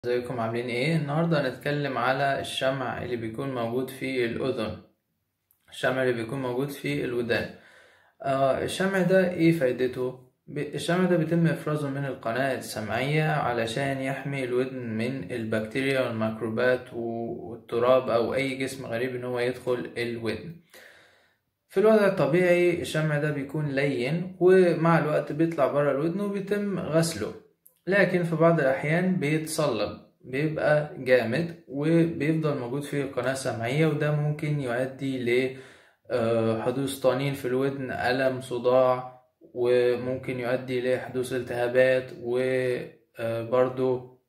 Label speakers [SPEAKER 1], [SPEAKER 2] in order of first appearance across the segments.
[SPEAKER 1] ازيكم عاملين ايه النهارده هنتكلم على الشمع اللي بيكون موجود في الاذن الشمع اللي بيكون موجود في الودان آه الشمع ده ايه فايدته ب- الشمع ده بيتم افرازه من القناة السمعية علشان يحمي الودن من البكتيريا والميكروبات والتراب او اي جسم غريب ان هو يدخل الودن في الوضع الطبيعي الشمع ده بيكون لين ومع الوقت بيطلع برا الودن وبيتم غسله لكن في بعض الأحيان بيتصلب بيبقى جامد وبيفضل موجود في القناة السمعية وده ممكن يؤدي لحدوث طنين في الودن ألم صداع وممكن يؤدي لحدوث التهابات وبرضو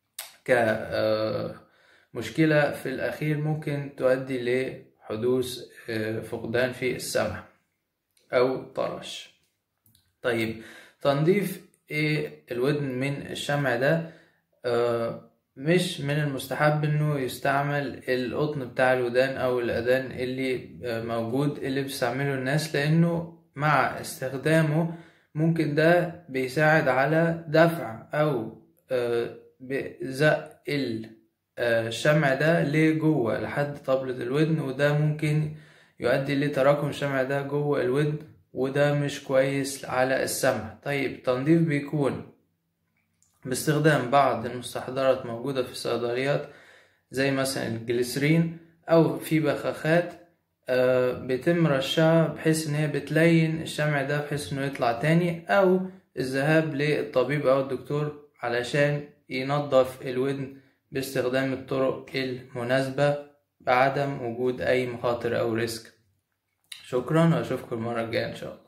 [SPEAKER 1] كمشكلة في الأخير ممكن تؤدي لحدوث فقدان في السمع أو طرش طيب تنظيف ايه الودن من الشمع ده آه مش من المستحب انه يستعمل القطن بتاع الودان او الاذان اللي آه موجود اللي بيستعمله الناس لانه مع استخدامه ممكن ده بيساعد على دفع او آه بزق الشمع ده لجوه لحد طبلة الودن وده ممكن يؤدي لتراكم الشمع ده جوه الودن وده مش كويس على السمع طيب التنظيف بيكون باستخدام بعض المستحضرات موجودة في الصيدليات زي مثلا الجليسرين أو في بخاخات بيتم رشها بحيث إن هي بتلين الشمع ده بحيث إنه يطلع تاني أو الذهاب للطبيب أو الدكتور علشان ينظف الودن باستخدام الطرق المناسبة بعدم وجود أي مخاطر أو ريسك شكرا واشوفكم المره الجايه ان شاء الله